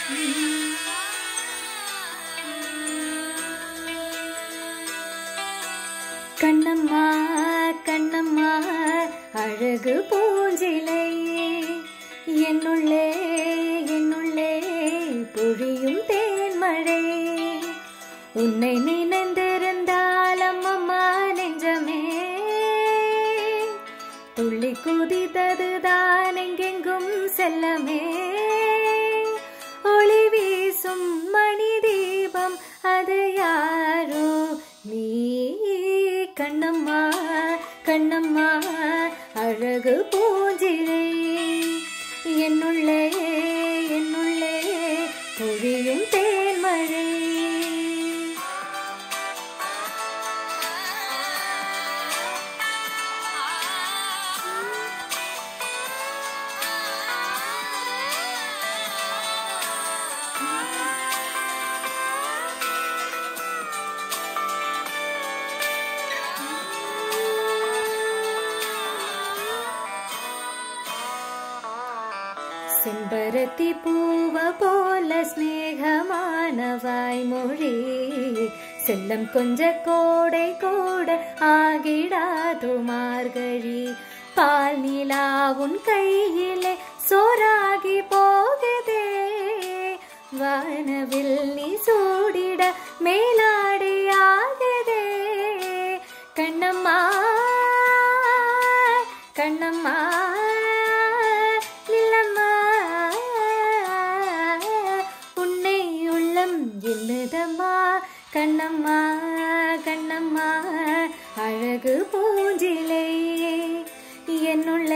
கண்ணம்மா கண்ணம்மா அழகு பூஞ்சிலை என்னுள்ளே என்னுள்ளே பொழியும் தேன்மழை உன்னை நினைந்திருந்தால் அம்மம்மா நெஞ்சமே துள்ளி குதித்ததுதான் எங்கெங்கும் செல்லமே ஒளி வீசும் மணி தீபம் அது யாரோ நீ கண்ணம்மா கண்ணம்மா அழகு பூஞ்சிலை என்னுள்ளே என்னுள்ளே பொழியும் தேன்மழை செம்பருத்தி பூவ போல ஸ்நேகமான வாய்மொழி செல்லம் கொஞ்ச கோடை கூட ஆகிடாது மார்கழி பால் நிலா உன் கையிலே சோறாகி போகுதே வானவில் நீ சூடிட மேலாடையாகுதே கண்ணம்மா கண்ணம்மா நில்லம்மா உன்னை உள்ளம் என்னதம்மா கண்ணம்மா கண்ணம்மா அழகு பூஞ்சிலை என்னுள்ள